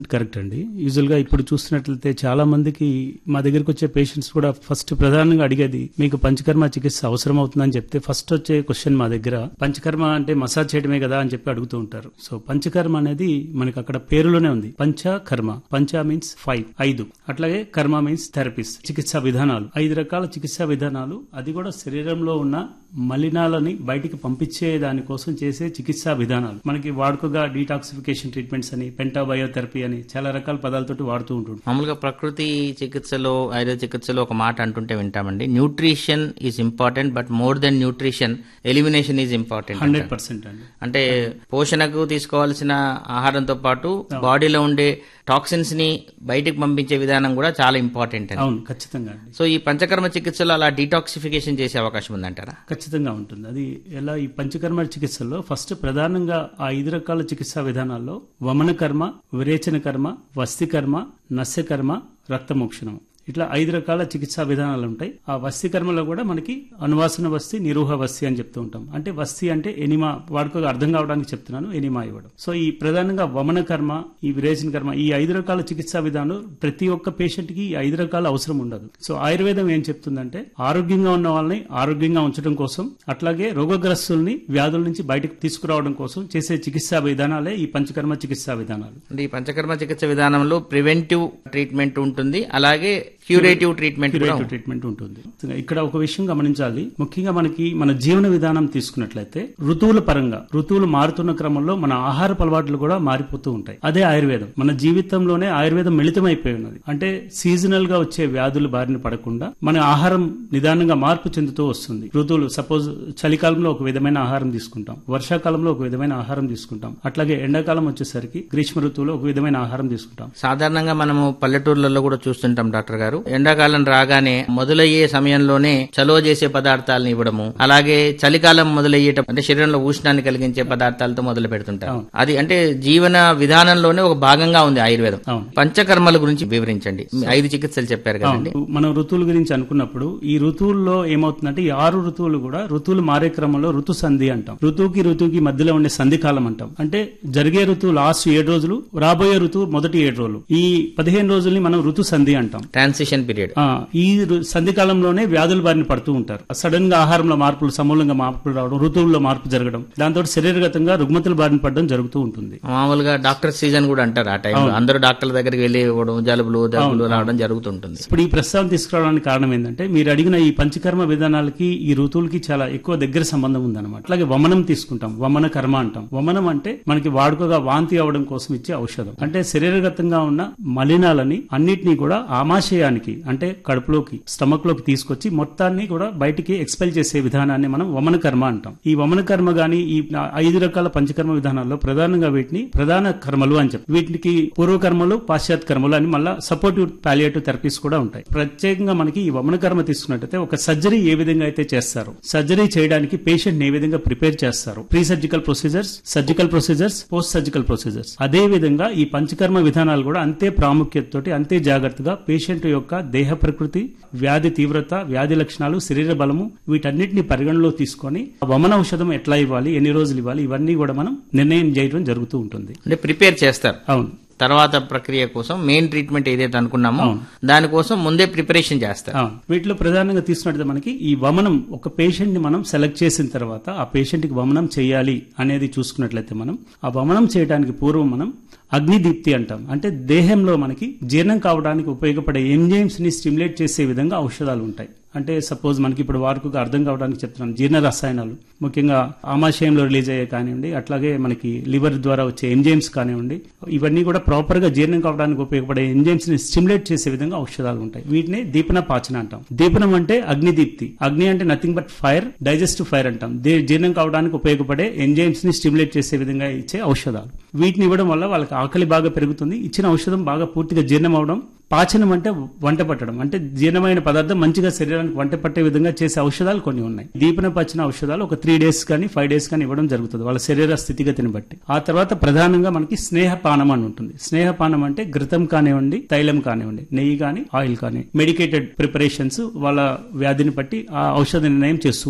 Correct అండి usual గా ఇప్పుడు చూస్తున్నట్లయితే చాలా మందికి మా దగ్గరికి వచ్చే పేషెంట్స్ కూడా ఫస్ట్ ప్రధానంగా అడిగేది మీకు పంచకర్మ చికిత్స అవసరం అవుతుందని చెప్తే ఫస్ట్ వచ్చే క్వశ్చన్ మా దగ్గర పంచకర్మ అంటే మసాజ్ చేయడమే కదా అని చెప్పి అడుగుతూ ఉంటారు సో పంచకర్మ అనేది మనకి అక్కడ పేరులోనే ఉంది పంచకర్మ పంచ మీన్స్ ఫైవ్ ఐదు అట్లాగే కర్మ మీన్స్ థెరపీస్ చికిత్సా విధానాలు ఐదు రకాల చికిత్సా విధానాలు అది కూడా శరీరంలో ఉన్న మలినాలని బయటికి పంపించే దానికోసం చేసే చికిత్సా విధానాలు మనకి వాడుకగా డీటాక్సిఫికేషన్ ట్రీట్మెంట్స్ అని పెంటాబయోథెరపీ అని చాలా రకాల పదాలతోటి వాడుతూ ఉంటుంటాం మామూలుగా ప్రకృతి చికిత్సలో ఆయుర్వేద చికిత్సలో ఒక మాట అంటుంటే వింటామండి nutrition is important but more than nutrition elimination is important hundred percent అండి అంటే పోషణకు తీసుకోవాల్సిన ఆహారంతో పాటు బాడీలో ఉండే టాక్సిన్స్ ని బయటికి పంపించే విధానం కూడా చాలా ఇంపార్టెంట్ అండి అవును ఖచ్చితంగా అండి సో ఈ పంచకర్మ చికిత్సలో అలా డీటాక్సిఫికేషన్ చేసే అవకాశం ఉందంటారా ఖచ్చితంగా ఉంటుంది అది ఎలా ఈ పంచకర్మ చికిత్సలో ఫస్ట్ ప్రధానంగా ఆ ఐదు రకాల చికిత్సా విధానాల్లో వమన కర్మ విరేచన కర్మ వస్తి కర్మ నస్య కర్మ రక్తమోక్షణం ఇట్లా ఐదు రకాల చికిత్సా విధానాలు ఉంటాయి ఆ వస్తి కర్మలో కూడా మనకి అనువాసన వస్తి నిరూహ వస్తి అని చెప్తూ ఉంటాం అంటే వస్తి అంటే ఎనిమా వాడుకగా అర్థం కావడానికి చెప్తున్నాను ఎనిమా ఇవ్వడం సో ఈ ప్రధానంగా వమన కర్మ ఈ విరేచన కర్మ ఈ ఐదు రకాల చికిత్సా విధానం ప్రతి ఒక్క పేషెంట్ కి ఈ ఐదు రకాల అవసరం ఉండదు సో ఆయుర్వేదం ఏం చెప్తుందంటే ఆరోగ్యంగా ఉన్న వాళ్ళని ఆరోగ్యంగా ఉంచడం కోసం అట్లాగే రోగగ్రస్తుల్ని వ్యాధుల నుంచి బయటకు తీసుకురావడం కోసం చేసే చికిత్సా విధానాలే ఈ పంచకర్మ చికిత్సా విధానాలు అంటే ఈ పంచకర్మ చికిత్స విధానంలో ప్రివెంటివ్ ట్రీట్మెంట్ ఉంటుంది అలాగే క్యూరేటివ్ ట్రీట్మెంట్ కూడా క్యూరేటివ్ ట్రీట్మెంట్ ఉంటుంది ఇక్కడ ఒక విషయం గమనించాలి ముఖ్యంగా మనకి మన జీవన విధానం తీసుకున్నట్లయితే ఋతువుల పరంగా ఋతువులు మారుతున్న క్రమంలో మన ఆహార అలవాట్లు కూడా మారిపోతూ ఉంటాయి అదే ఆయుర్వేదం మన జీవితంలోనే ఆయుర్వేదం మిళితమైపోయి ఉన్నది అంటే సీజనల్ గా వచ్చే వ్యాధులు బారిన పడకుండా మన ఆహారం నిదానంగా మార్పు చెందుతూ వస్తుంది ఋతువులు సపోజ్ చలికాలంలో ఒక విధమైన ఆహారం తీసుకుంటాం వర్షాకాలంలో ఒక విధమైన ఆహారం తీసుకుంటాం అట్లాగే ఎండాకాలం వచ్చేసరికి గ్రీష్మ ఋతువులో ఒక విధమైన ఆహారం తీసుకుంటాం సాధారణంగా మనము పల్లెటూర్లలో కూడా చూస్తుంటాం డాక్టర్ గారు ఎండాకాలం రాగానే మొదలయ్యే సమయంలోనే చలువ చేసే పదార్థాలను ఇవ్వడము అలాగే చలికాలం మొదలయ్యేట అంటే శరీరంలో ఉష్ణాన్ని కలిగించే పదార్థాలతో మొదలు పెడుతుంటారు అది అంటే జీవన విధానంలోనే ఒక భాగంగా ఉంది ఆయుర్వేదం అవును. పంచకర్మల గురించి వివరించండి మీ ఐదు చికిత్సలు చెప్పారు కదండి అవును. మనం ఋతువుల గురించి అనుకున్నప్పుడు ఈ ఋతువుల్లో ఏమవుతుందంటే ఈ ఆరు ఋతువులు కూడా ఋతువులు మారే క్రమంలో ఋతు సంధి అంటాం ఋతువుకి ఋతువుకి మధ్యలో ఉండే సంధి కాలం అంటాం అంటే జరిగే ఋతువు లాస్ట్ ఏడు రోజులు రాబోయే ఋతువు మొదటి ఏడు రోజులు ఈ పదిహేను రోజుల్ని మనం ఋతు సంధి అంటాం ట్రాన్సిషన్ పీరియడ్ ఆ, ఈ రు- సంధి కాలంలోనే వ్యాధుల బారిన పడుతూ ఉంటారు సడన్ గా ఆహారంలో మార్పులు సమూలంగా మార్పులు రావడం ఋతువుల్లో మార్పు జరగడం దాంతో శరీరగతంగా రుగ్మతలు బారిన పడడం జరుగుతూ ఉంటుంది మామూలుగా డాక్టర్ సీజన్ కూడా అంటారు ఆ టైంలో అందరూ డాక్టర్ల దగ్గరికి వెళ్ళి ఇవ్వడం జలుబులు దగ్గులు రావడం జరుగుతుంటుంది ఇప్పుడు ఈ ప్రస్తావన తీసుకురావడానికి కారణం ఏంటంటే మీరు అడిగిన ఈ పంచకర్మ విధానాలకి ఈ ఋతువులకి చాలా ఎక్కువ దగ్గర సంబంధం ఉందన్నమాట అట్లాగే వమనం తీసుకుంటాం వమన కర్మ అంటాం వమనం అంటే మనకి వాడుకగా వాంతి అవడం కోసం ఇచ్చే ఔషధం అంటే శరీరగతంగా ఉన్న మలినాలని అన్నిటినీ కూడా ఆమాశయానికి అంటే కడుపులోకి స్టమక్ లోకి తీసుకొచ్చి మొత్తాన్ని కూడా బయటికి ఎక్స్పెల్ చేసే విధానాన్ని మనం వమన కర్మ అంటాం ఈ వమన కర్మ గాని ఈ ఐదు రకాల పంచకర్మ విధానాల్లో ప్రధానంగా వీటిని ప్రధాన కర్మలు అని చెప్పి వీటికి పూర్వకర్మలు పాశ్చాత్య కర్మలు అని మళ్ళీ సపోర్టివ్ పాలియేటివ్ థెరపీస్ కూడా ఉంటాయి ప్రత్యేకంగా మనకి ఈ వమన కర్మ తీసుకున్నట్టయితే ఒక సర్జరీ ఏ విధంగా అయితే చేస్తారు సర్జరీ చేయడానికి పేషెంట్ ఏ విధంగా ప్రిపేర్ చేస్తారు pre surgical procedures surgical procedures post surgical procedures అదే విధంగా ఈ పంచకర్మ విధానాలు కూడా అంతే ప్రాముఖ్యతతోటి అంతే జాగ్రత్తగా పేషెంట్ యొక్క దేహ ప్రకృతి వ్యాధి తీవ్రత వ్యాధి లక్షణాలు శరీర బలము వీటన్నిటిని పరిగణలో తీసుకొని ఆ వమన ఔషధం ఎట్లా ఇవ్వాలి ఎన్ని రోజులు ఇవ్వాలి ఇవన్నీ కూడా మనం నిర్ణయం చేయడం జరుగుతూ ఉంటుంది అంటే ప్రిపేర్ చేస్తారు అవును తర్వాత ప్రక్రియ కోసం మెయిన్ ట్రీట్మెంట్ ఏదైతే అనుకున్నామో దానికోసం ముందే ప్రిపరేషన్ చేస్తారు అవును. వీటిలో ప్రధానంగా తీసుకున్నట్టు మనకి ఈ వమనం ఒక పేషెంట్ ని మనం సెలెక్ట్ చేసిన తర్వాత ఆ పేషెంట్ కి వమనం చేయాలి అనేది చూసుకున్నట్లయితే మనం ఆ వమనం చేయడానికి పూర్వం మనం అగ్నిదీప్తి అంటాం అంటే దేహంలో మనకి జీర్ణం కావడానికి ఉపయోగపడే ఎంజైమ్స్ ని స్టిమ్యులేట్ చేసే విధంగా ఔషధాలు ఉంటాయి అంటే సపోజ్ మనకి ఇప్పుడు వారికి అర్థం కావడానికి చెప్తున్నాను జీర్ణ రసాయనాలు ముఖ్యంగా ఆమాశయంలో రిలీజ్ అయ్యే కానివ్వండి అట్లాగే మనకి లివర్ ద్వారా వచ్చే ఎంజైమ్స్ కానివ్వండి ఇవన్నీ కూడా ప్రాపర్ గా జీర్ణం కావడానికి ఉపయోగపడే ఎంజైమ్స్ ని స్టిమ్యులేట్ చేసే విధంగా ఔషధాలు ఉంటాయి వీటిని దీపన పాచన అంటాం దీపనం అంటే అగ్నిదీప్తి అగ్ని అంటే nothing but fire digestive fire అంటాం దే- జీర్ణం కావడానికి ఉపయోగపడే ఎంజైమ్స్ ని స్టిమ్యులేట్ చేసే విధంగా ఇచ్చే ఔషధాలు వీటిని ఇవ్వడం వల్ల వాళ్ళకి ఆకలి బాగా పెరుగుతుంది ఇచ్చిన ఔషధం బాగా పూర్తిగా జీర్ణం అవడం పాచనం అంటే వంట పట్టడం అంటే జీర్ణమైన పదార్థం మంచిగా శరీరానికి వంట పట్టే విధంగా చేసే ఔషధాలు కొన్ని ఉన్నాయి దీపన పచ్చిన ఔషధాలు ఒక త్రీ డేస్ కానీ ఫైవ్ డేస్ కానీ ఇవ్వడం జరుగుతుంది వాళ్ళ శరీర స్థితిగతిని బట్టి ఆ తర్వాత ప్రధానంగా మనకి స్నేహపానం అని ఉంటుంది స్నేహపానం అంటే ఘృతం కానివ్వండి తైలం కానివ్వండి నెయ్యి కానీ ఆయిల్ కానీ మెడికేటెడ్ ప్రిపరేషన్స్ వాళ్ళ వ్యాధిని బట్టి ఆ ఔషధ నిర్ణయం చేస్తూ ఉంటాం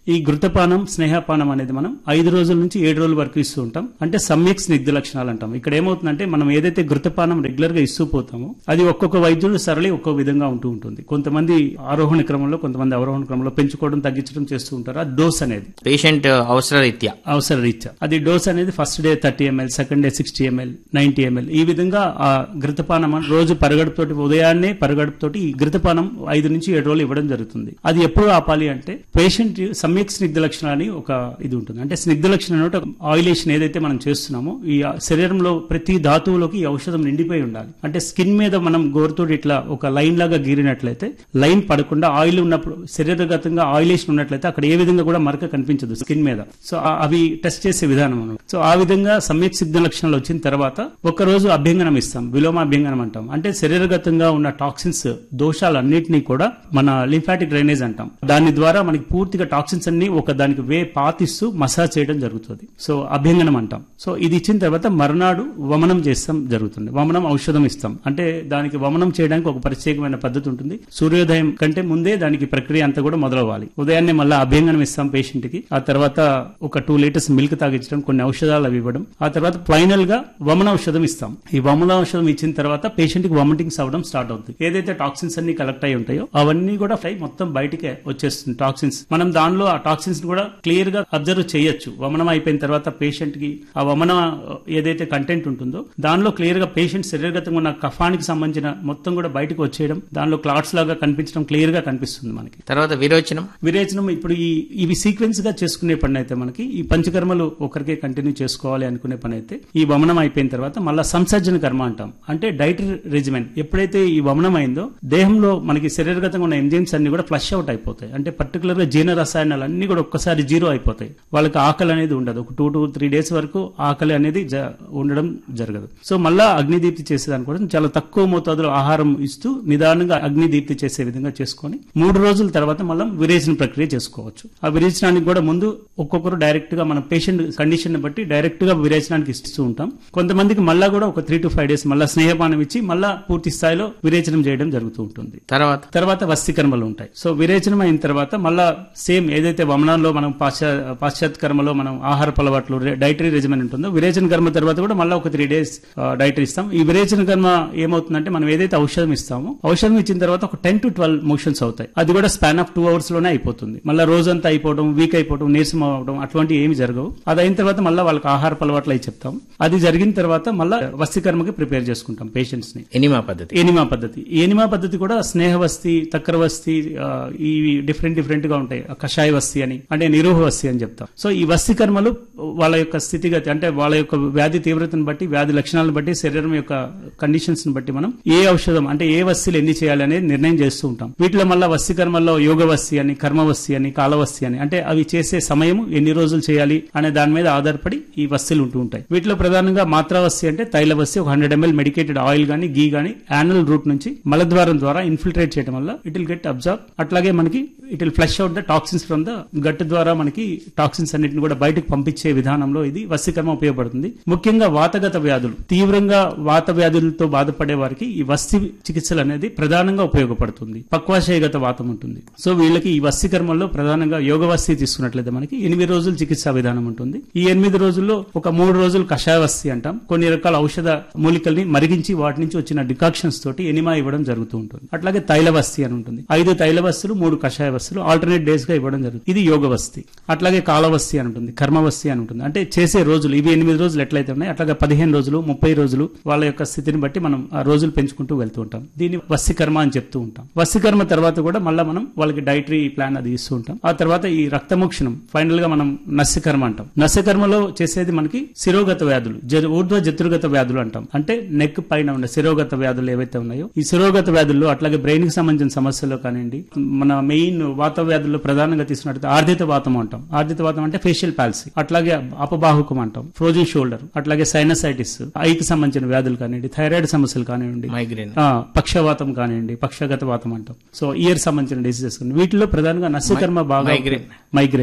ఈ ఘృతపానం స్నేహపానం అనేది మనం ఐదు రోజుల నుంచి ఏడు రోజుల వరకు ఇస్తూ ఉంటాం అంటే సమ్యక్ స్నిగ్ధ లక్షణాలు అంటాం ఇక్కడ ఏమవుతుందంటే మనం ఏదైతే ఘృతపానం రెగ్యులర్ గా ఇస్తూ పోతామో అది ఒక్కొక్క వైద్యుడు సరళి ఒక్కో విధంగా ఉంటూ ఉంటుంది కొంతమంది ఆరోహణ క్రమంలో కొంతమంది అవరోహణ క్రమంలో పెంచుకోవడం తగ్గించడం చేస్తూ ఉంటారు ఆ డోస్ అనేది పేషెంట్ అవసర రీత్యా అవసర రీత్యా అది డోస్ అనేది first day thirty ML second day sixty ML ninety ML ఈ విధంగా ఆ ఘృతపానం అని రోజు పరగడుపుతోటి ఉదయాన్నే పరగడుపుతోటి ఈ ఘృతపానం ఐదు నుంచి ఏడు రోజులు ఇవ్వడం జరుగుతుంది అది ఎప్పుడు ఆపాలి అంటే పేషెంట్ సమ్యక్ స్నిగ్ధ లక్షణాలు అని ఒక ఇది ఉంటుంది అంటే స్నిగ్ధ లక్షణం అంటే ఆయిలేషన్ ఏదైతే మనం చేస్తున్నామో ఈ శరీరంలో ప్రతి ధాతువులోకి ఈ ఔషధం నిండిపోయి ఉండాలి అంటే స్కిన్ మీద మనం గోరుతోటి ఇట్లా ఒక లైన్ లాగా గీరినట్లయితే లైన్ పడకుండా ఆయిల్ ఉన్నప్పుడు శరీరగతంగా ఆయిలేషన్ ఉన్నట్లయితే అక్కడ ఏ విధంగా కూడా మరక కనిపించదు స్కిన్ మీద సో ఆ- అవి టెస్ట్ చేసే విధానం అన్నమాట. సో ఆ విధంగా సమ్యక్ సిద్ధ లక్షణాలు వచ్చిన తర్వాత ఒక రోజు అభ్యంగనం ఇస్తాం విలోమ అభ్యంగనం అంటాం అంటే శరీరగతంగా ఉన్న టాక్సిన్స్ దోషాలన్నింటినీ కూడా మన లింఫాటిక్ డ్రైనేజ్ అంటాం దాని ద్వారా మనకి పూర్తిగా టాక్సిన్స్ అన్ని ఒక దానికి వే పాతిస్తూ మసాజ్ చేయడం జరుగుతుంది సో అభ్యంగనం అంటాం సో ఇది ఇచ్చిన తర్వాత మర్నాడు వమనం చేస్తాం జరుగుతుంది వమనం ఔషధం ఇస్తాం అంటే దానికి వమనం చేయడానికి ఒక ప్రత్యేకమైన పద్ధతి ఉంటుంది సూర్యోదయం కంటే ముందే దానికి ప్రక్రియ అంతా కూడా మొదలవ్వాలి ఉదయాన్నే మళ్ళీ అభ్యంగనం ఇస్తాం పేషెంట్ కి ఆ తర్వాత ఒక టూ లీటర్స్ మిల్క్ తాగించడం కొన్ని ఔషధాలు అవి ఇవ్వడం ఆ తర్వాత ఫైనల్ గా వమన ఔషధం ఇస్తాం ఈ వమన ఔషధం ఇచ్చిన తర్వాత పేషెంట్ కి వామిటింగ్స్ అవ్వడం స్టార్ట్ అవుతుంది ఏదైతే టాక్సిన్స్ అన్ని కలెక్ట్ అయి ఉంటాయో అవన్నీ కూడా ఫ్లై మొత్తం బయటికే వచ్చేస్తుంది టాక్సిన్స్ మనం దానిలో ఆ టాక్సిన్స్ కూడా క్లియర్ గా అబ్జర్వ్ చేయొచ్చు వమనం అయిపోయిన తర్వాత పేషెంట్ కి ఆ వమన ఏదైతే కంటెంట్ ఉంటుందో దానిలో క్లియర్ గా పేషెంట్ శరీరగతంగా ఉన్న కఫానికి సంబంధించిన మొత్తం కూడా బయటకు వచ్చేయడం దానిలో క్లాట్స్ లాగా కనిపించడం క్లియర్ గా కనిపిస్తుంది మనకి తర్వాత విరోచనం విరేచనం ఇప్పుడు ఈ ఇవి సీక్వెన్స్ గా చేసుకునే పని అయితే మనకి ఈ పంచకర్మలు ఒకరికే కంటిన్యూ చేసుకోవాలి అనుకునే పని అయితే ఈ వమనం అయిపోయిన తర్వాత మళ్ళా సంసర్జన కర్మ అంటాం అంటే డైటరీ రెజిమెన్ ఎప్పుడైతే ఈ వమనం అయిందో దేహంలో మనకి శరీరగతంగా ఉన్న ఎంజైమ్స్ అన్ని కూడా ఫ్లష్ అవుట్ అయిపోతాయి అంటే పర్టికులర్ గా జీర్ణ రసాయనాలు అన్ని కూడా ఒక్కసారి జీరో అయిపోతాయి వాళ్ళకి ఆకలి అనేది ఉండదు ఒక టూ టు త్రీ డేస్ వరకు ఆకలి అనేది జ- ఉండడం జరగదు సో మళ్ళా అగ్నిదీప్తి చేసేదాని కూడా చాలా తక్కువ మోతాదులో ఆహారం ఇస్తూ నిదానంగా అగ్నిదీప్తి చేసే విధంగా చేసుకొని మూడు రోజుల తర్వాత మళ్ళీ విరేచన ప్రక్రియ చేసుకోవచ్చు ఆ విరేచనానికి కూడా ముందు ఒక్కొక్కరు డైరెక్ట్ గా మన పేషెంట్ కండిషన్ ని బట్టి డైరెక్ట్ గా విరేచనానికి ఇస్తూ ఉంటాం కొంతమందికి మళ్ళా కూడా ఒక త్రీ టు ఫైవ్ డేస్ మళ్ళా స్నేహపానం ఇచ్చి మళ్ళా పూర్తి స్థాయిలో విరేచనం చేయడం జరుగుతూ ఉంటుంది తర్వాత తర్వాత వస్తికర్మలు ఉంటాయి సో విరేచనం అయిన తర్వాత మళ్ళా సేమ్ ఏదైతే వమనంలో మనం పాశ్చా పాశ్చాత్య కర్మలో మనం ఆహార అలవాట్లు డైటరీ రెజిమెన్ ఉంటుందో విరేచన కర్మ తర్వాత కూడా మళ్ళీ ఒక త్రీ డేస్ డైటరీ ఇస్తాం ఈ విరేచన కర్మ ఏమవుతుందంటే మనం ఏదైతే ఔషధం ఇస్తామో ఔషధం ఇచ్చిన తర్వాత ఒక టెన్ టు ట్వెల్వ్ మోషన్స్ అవుతాయి అది కూడా స్పాన్ ఆఫ్ టూ అవర్స్ లోనే అయిపోతుంది మళ్ళీ రోజంతా అయిపోవడం వీక్ అయిపోవడం నీరసం అవడం అటువంటి ఏమి జరగవు అది అయిన తర్వాత మళ్ళీ వాళ్ళకి ఆహార అలవాట్లు అయి చెప్తాం అది జరిగిన తర్వాత మళ్ళీ వస్తికర్మకి ప్రిపేర్ చేసుకుంటాం పేషెంట్స్ ని ఎనిమా పద్ధతి ఏనిమా పద్ధతి ఏనిమా పద్ధతి కూడా స్నేహవస్తి తక్కర వస్తి ఆ, ఇవి డిఫరెంట్ డిఫరెంట్ గా ఉంటాయి ఆ కషాయ వస్తి అని అంటే నిరూహ వస్తి అని చెప్తాం సో ఈ వస్తి కర్మలు వాళ్ళ యొక్క స్థితిగతి అంటే వాళ్ళ యొక్క వ్యాధి తీవ్రతను బట్టి వ్యాధి లక్షణాలను బట్టి శరీరం యొక్క కండిషన్స్ ని బట్టి మనం ఏ ఔషధం అంటే ఏ వస్తువులు ఎన్ని చేయాలి అనేది నిర్ణయం చేస్తూ ఉంటాం వీటిలో మళ్ళీ వస్తి కర్మల్లో యోగ వస్తి అని కర్మవస్తి అని కాలవస్తి అని అంటే అవి చేసే సమయం ఎన్ని రోజులు చేయాలి అనే దాని మీద ఆధారపడి ఈ వస్తువులు ఉంటూ ఉంటాయి వీటిలో ప్రధానంగా మాత్రావస్తి అంటే తైలవస్తి ఒక హండ్రెడ్ ఎంఎల్ మెడికేటెడ్ ఆయిల్ గానీ గీ గానీ యానల్ రూట్ నుంచి మలద్వారం ద్వారా ఇన్ఫిల్ట్రేట్ చేయడం వల్ల ఇట్ విల్ గెట్ అబ్జర్వ్ అట్లాగే మనకి it will flush out the toxins from the gut ద్వారా మనకి టాక్సిన్స్ అన్నిటిని కూడా బయటకు పంపించే విధానంలో ఇది వస్తికర్మ ఉపయోగపడుతుంది ముఖ్యంగా వాతగత వ్యాధులు తీవ్రంగా వాత వ్యాధులతో బాధపడే వారికి ఈ వస్తి చికిత్సలు అనేది ప్రధానంగా ఉపయోగపడుతుంది పక్వాశయగత వాతం ఉంటుంది సో వీళ్ళకి ఈ వస్తి కర్మల్లో ప్రధానంగా యోగ వస్తి తీసుకున్నట్లయితే మనకి ఎనిమిది రోజులు చికిత్సా విధానం ఉంటుంది ఈ ఎనిమిది రోజుల్లో ఒక మూడు రోజులు కషాయ వస్తి అంటాం కొన్ని రకాల ఔషధ మూలికల్ని మరిగించి వాటి నుంచి వచ్చిన డికాక్షన్స్ తోటి ఎనిమా ఇవ్వడం జరుగుతూ ఉంటుంది అట్లాగే తైలవస్తి అని ఉంటుంది ఐదు తైలవస్తులు మూడు కషాయ వస్తులు ఆల్టర్నేట్ డేస్ గా ఇవ్వడం జరుగుతుంది ఇది యోగ వస్తి అట్లాగే కాలవస్తి అని ఉంటుంది కర్మవస్తి అని ఉంటుంది అంటే చేసే రోజులు ఇవి ఎనిమిది రోజులు ఎట్లయితే ఉన్నాయి అట్లాగే పదిహేను రోజులు ముప్పై రోజులు వాళ్ళ యొక్క స్థితిని బట్టి మనం ఆ రోజులు పెంచుకుంటూ వెళ్తూ ఉంటాం దీన్ని వస్తి కర్మ అని చెప్తూ ఉంటాం వస్తి కర్మ తర్వాత కూడా మళ్ళీ మనం వాళ్ళకి డైటరీ ప్లాన్ అది ఇస్తూ ఉంటాం ఆ తర్వాత ఈ రక్తమోక్షణం ఫైనల్ గా మనం నస్యకర్మ అంటాం నస్యకర్మలో చేసేది మనకి శిరోగత వ్యాధులు జ- ఊర్ధ్వ జతుర్గత వ్యాధులు అంటాం అంటే నెక్ పైన ఉండే శిరోగత వ్యాధులు ఏవైతే ఉన్నాయో ఈ శిరోగత వ్యాధుల్లో అట్లాగే బ్రెయిన్ కి సంబంధించిన సమస్యల్లో కానివ్వండి మన మెయిన్ వాత వ్యాధుల్లో ప్రధానంగా తీసుకున్నట్టు ఆర్ధిత వాతం అంటాం ఆర్ధిత వాతం అంటే ఫేషియల్ పాలసీ అట్లాగే అపబాహుకం అంటాం ఫ్రోజన్ షోల్డర్ అట్లాగే సైనసైటిస్ ఐకి సంబంధించిన వ్యాధులు కానివ్వండి థైరాయిడ్ సమస్యలు కానివ్వండి మైగ్రేన్ ఆ, పక్షవాతం కానివ్వండి పక్షగత వాతం అంటాం సో ఇయర్ సంబంధించిన డిసీజెస్ వీటిలో ప్రధానంగా నస్యకర్మ బాగా మైగ్రేన్. మైగ్రేన్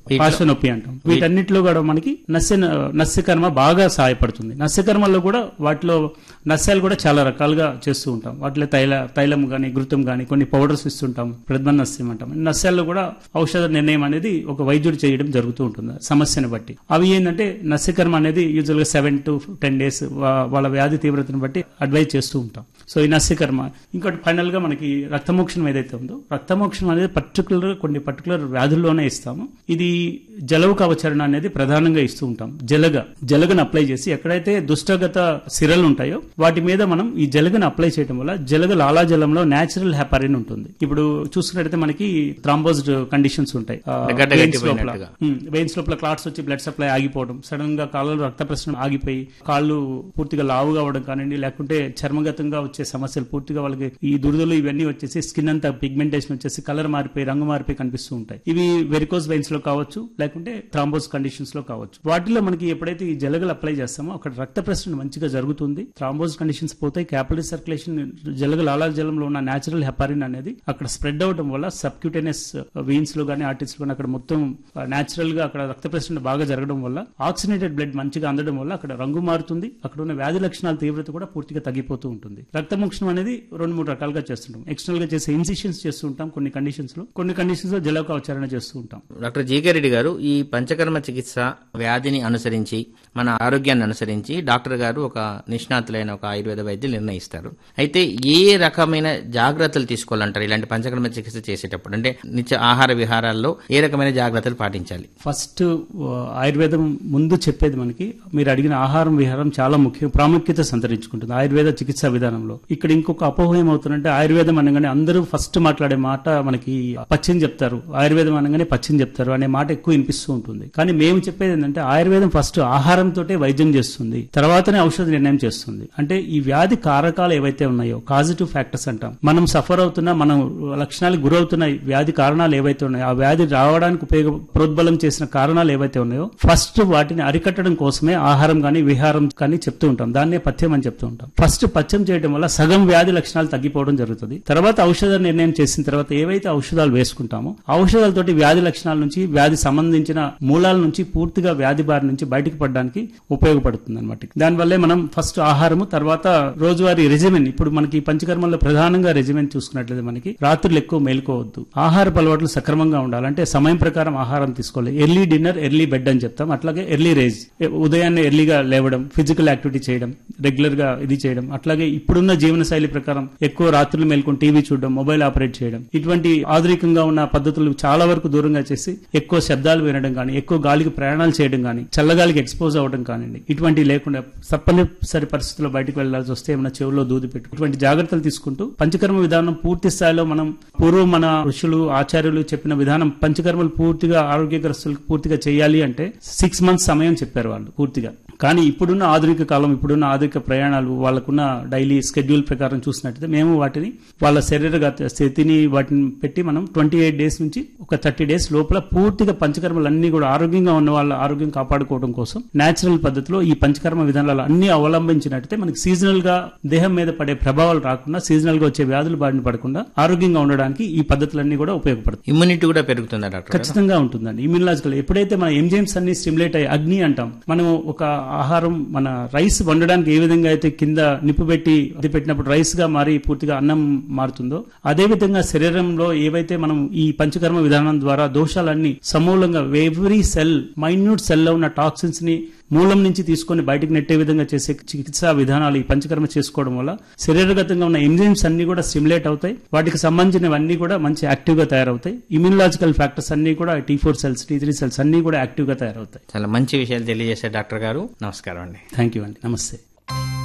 పార్శ్వనొప్పి అంటాం వీటన్నిటిలో కూడా మనకి నస్య నస్యకర్మ బాగా సహాయపడుతుంది నస్యకర్మల్లో కూడా వాటిలో నస్యాలు కూడా చాలా రకాలుగా చేస్తూ ఉంటాం వాటిలో తైల తైలం గాని ఘృతం గాని కొన్ని పౌడర్స్ ఇస్తుంటాం ప్రతిబంధ నస్యం అంటాం నస్యాల్లో కూడా ఔషధ నిర్ణయం అనేది ఒక వైద్యుడు చేయడం జరుగుతూ ఉంటుంది సమస్యను బట్టి అవి ఏంటంటే నస్యకర్మ అనేది యూజువల్ గా సెవెన్ టు టెన్ డేస్ వాళ్ళ వ్యాధి తీవ్రతను బట్టి అడ్వైజ్ చేస్తూ ఉంటాం సో ఈ నస్యకర్మ ఇంకోటి ఫైనల్ గా మనకి రక్తమోక్షణం ఏదైతే ఉందో రక్తమోక్షణం అనేది పర్టికులర్ కొన్ని పర్టికులర్ వ్యాధుల్లోనే ఇస్తాము ఇది జలవు కవచరణ అనేది ప్రధానంగా ఇస్తూ ఉంటాం జలగ జలగను అప్లై చేసి ఎక్కడైతే దుష్టగత సిరలు ఉంటాయో వాటి మీద మనం ఈ జలగను అప్లై చేయడం వల్ల జలగ లాలాజలంలో నేచురల్ హెపారిన్ ఉంటుంది ఇప్పుడు చూసుకున్నట్టయితే మనకి థ్రాంబోజ్డ్ కండిషన్స్ ఉంటాయి ఆ, గడ్డ veins లోపల కట్టిపోయినట్టుగా. వెయిన్స్ లోపల క్లాట్స్ వచ్చి బ్లడ్ సప్లై ఆగిపోవడం సడన్ గా కాళ్ళలో రక్త ప్రసరణ ఆగిపోయి కాళ్ళు పూర్తిగా లావుగా అవడం కానివ్వండి లేకుంటే చర్మగతంగా వచ్చే సమస్యలు పూర్తిగా వాళ్ళకి ఈ దురదలు ఇవన్నీ వచ్చేసి స్కిన్ అంతా పిగ్మెంటేషన్ వచ్చేసి కలర్ మారిపోయి రంగు మారిపోయి కనిపిస్తూ ఉంటాయి ఇవి వెరికోస్ వెయిన్స్ లో కావచ్చు లేకుంటే థ్రాంబోస్ కండిషన్స్ లో కావచ్చు వాటిలో మనకి ఎప్పుడైతే ఈ జలగలు అప్లై చేస్తామో అక్కడ రక్త ప్రసరణ మంచిగా జరుగుతుంది థ్రాంబోస్ కండిషన్స్ పోతాయి క్యాపిలరీ సర్క్యులేషన్ జలగ లాలాల జలంలో ఉన్న నేచురల్ హెపారిన్ అనేది అక్కడ స్ప్రెడ్ అవడం వల్ల సబ్క్యూటేనియస్ వెయిన్స్ లో కానీ ఆర్టిస్ లో కానీ అక్కడ మొత్తం నేచురల్ గా అక్కడ రక్త ప్రసరణ బాగా జరగడం వల్ల ఆక్సినేటెడ్ బ్లడ్ మంచిగా అందడం వల్ల అక్కడ రంగు మారుతుంది అక్కడ ఉన్న వ్యాధి లక్షణాల తీవ్రత కూడా పూర్తిగా తగ్గిపోతూ ఉంటుంది రక్తమోక్షణం అనేది రెండు మూడు రకాలుగా చేస్తుంటాం ఎక్స్టర్నల్ గా చేసే ఇన్సిషన్స్ చేస్తూ ఉంటాం కొన్ని కండిషన్స్ లో కొన్ని కండిషన్స్ లో జలకవచారణ చేస్తూ ఉంటాం డాక్టర్ జీకే రెడ్డి గారు ఈ పంచకర్మ చికిత్స వ్యాధిని అనుసరించి మన ఆరోగ్యాన్ని అనుసరించి డాక్టర్ గారు ఒక నిష్ణాతులైన ఒక ఆయుర్వేద వైద్యులు నిర్ణయిస్తారు అయితే ఏ రకమైన జాగ్రత్తలు తీసుకోవాలంటారు ఇలాంటి పంచకర్మ చికిత్స చేసేటప్పుడు అంటే నిత్య ఆహార విహారాల్లో ఏ రకమైన జాగ్రత్తలు పాటించాలి ఫస్ట్ ఆ, ఆయుర్వేదం ముందు చెప్పేది మనకి మీరు అడిగిన ఆహారం విహారం చాలా ముఖ్య ప్రాముఖ్యత సంతరించుకుంటుంది ఆయుర్వేద చికిత్సా విధానంలో ఇక్కడ ఇంకొక అపోహ ఏమవుతుందంటే ఆయుర్వేదం అనగానే అందరూ ఫస్ట్ మాట్లాడే మాట మనకి పచ్చిని చెప్తారు ఆయుర్వేదం అనగానే పచ్చిని చెప్తారు అనే మాట ఎక్కువ వినిపిస్తూ ఉంటుంది కానీ మేము చెప్పేది ఏంటంటే ఆయుర్వేదం ఫస్ట్ ఆహారంతో వైద్యం చేస్తుంది తర్వాతనే ఔషధ నిర్ణయం చేస్తుంది అంటే ఈ వ్యాధి కారకాలు ఏవైతే ఉన్నాయో కాజిటివ్ ఫ్యాక్టర్స్ అంటాం మనం సఫర్ అవుతున్న మనం లక్షణాలకు గురవుతున్న ఈ వ్యాధి కారణాలు ఏవైతే ఉన్నాయో ఆ వ్యాధి రావడానికి ఉపయోగ ప్రోద్బలం చేసిన కారణాలు ఏవైతే ఉన్నాయో ఫస్ట్ వాటిని అరికట్టడం కోసమే ఆహారం కానీ విహారం కానీ చెప్తూ ఉంటాం దాన్నే పథ్యం అని చెప్తూ ఉంటాం ఫస్ట్ పథ్యం చేయడం వల్ల సగం వ్యాధి లక్షణాలు తగ్గిపోవడం జరుగుతుంది తర్వాత ఔషధ నిర్ణయం చేసిన తర్వాత ఏవైతే ఔషధాలు వేసుకుంటామో ఆ ఔషధాలతోటి వ్యాధి లక్షణాల నుంచి వ్యాధి సంబంధించిన మూలాల నుంచి పూర్తిగా వ్యాధి బారి నుంచి బయటకు పడడానికి ఉపయోగపడుతుంది అనమాట దానివల్లే మనం ఫస్ట్ ఆహారము తర్వాత రోజువారీ రెజిమెన్ ఇప్పుడు మనకి పంచకర్మల్లో ప్రధానంగా రెజిమెన్ చూసుకున్నట్లయితే మనకి రాత్రులు ఎక్కువ మేలుకోవద్దు ఆహారపు అలవాట్లు సక్రమంగా ఉండాలి అంటే సమయం ప్రకారం ఆహారం తీసుకోవాలి ఎర్లీ డిన్నర్ ఎర్లీ బెడ్ అని చెప్తాం అట్లాగే ఎర్లీ రేజ్ ఉదయాన్నే ఎర్లీగా లేవడం ఫిజికల్ యాక్టివిటీ చేయడం రెగ్యులర్ గా ఇది చేయడం అట్లాగే ఇప్పుడున్న జీవన శైలి ప్రకారం ఎక్కువ రాత్రులు మేల్కొని టీవీ చూడడం మొబైల్ ఆపరేట్ చేయడం ఇటువంటి ఆధునికంగా ఉన్న పద్ధతులు చాలా వరకు దూరంగా చేసి ఎక్కువ శబ్దాలు వినడం కానీ ఎక్కువ గాలికి ప్రయాణాలు చేయడం కానీ చల్లగాలికి ఎక్స్పోజ్ అవ్వడం కానివ్వండి ఇటువంటి లేకుండా తప్పనిసరి పరిస్థితుల్లో బయటకు వెళ్లాల్సి వస్తే ఏమైనా చెవులో దూది పెట్టు ఇటువంటి జాగ్రత్తలు తీసుకుంటూ పంచకర్మ విధానం పూర్తి స్థాయిలో మనం పూర్వం మన ఋషులు ఆచార్యులు చెప్పిన విధానం పంచకర్మలు పూర్తిగా ఆరోగ్యగ్రస్తులకు పూర్తిగా చేయాలి అంటే సిక్స్ మంత్స్ సమయం చెప్పారు వాళ్ళు పూర్తిగా కానీ ఇప్పుడున్న ఆధునిక కాలం ఇప్పుడున్న ఆధునిక ప్రయాణాలు వాళ్ళకున్న డైలీ స్కెడ్యూల్ ప్రకారం చూసినట్టయితే మేము వాటిని వాళ్ళ శరీరగత స్థితిని వాటిని పెట్టి మనం ట్వంటీ ఎయిట్ డేస్ నుంచి ఒక థర్టీ డేస్ లోపల పూర్తిగా పంచకర్మలన్నీ కూడా ఆరోగ్యంగా ఉన్న వాళ్ళ ఆరోగ్యం కాపాడుకోవడం కోసం నేచురల్ పద్ధతిలో ఈ పంచకర్మ విధానాలు అన్ని అవలంబించినట్టయితే మనకి సీజనల్ గా దేహం మీద పడే ప్రభావాలు రాకుండా సీజనల్ గా వచ్చే వ్యాధులు బారిన పడకుండా ఆరోగ్యంగా ఉండడానికి ఈ పద్ధతులన్నీ కూడా ఉపయోగపడతాయి ఇమ్యూనిటీ కూడా పెరుగుతుందా డాక్టర్ గారు? ఖచ్చితంగా ఉంటుందండి ఇమ్యూనలాజికల్ ఎప్పుడైతే మన ఎంజైమ్స్ అన్ని స్టిమ్యులేట్ అయ్యి అగ్ని అంటాం మనం ఒక ఆహారం మన రైస్ వండడానికి ఏ విధంగా అయితే కింద నిప్పు పెట్టి అది పెట్టినప్పుడు రైస్ గా మారి పూర్తిగా అన్నం మారుతుందో అదే విధంగా శరీరంలో ఏవైతే మనం ఈ పంచకర్మ విధానం ద్వారా దోషాలన్నీ సమూలంగా ఎవ్రీ సెల్ మైన్యూట్ సెల్ లో ఉన్న టాక్సిన్స్ ని మూలం నుంచి తీసుకొని బయటకు నెట్టే విధంగా చేసే చికిత్సా విధానాలు ఈ పంచకర్మ చేసుకోవడం వల్ల శరీరగతంగా ఉన్న ఎంజైమ్స్ అన్ని కూడా స్టిమ్యులేట్ అవుతాయి వాటికి సంబంధించినవన్నీ కూడా మంచి యాక్టివ్ గా తయారవుతాయి ఇమ్యూనలాజికల్ ఫ్యాక్టర్స్ అన్ని కూడా T four cells T three cells అన్ని కూడా యాక్టివ్ గా తయారవుతాయి చాలా మంచి విషయాలు తెలియజేశారు డాక్టర్ గారు నమస్కారం అండి థ్యాంక్ యూ అండి నమస్తే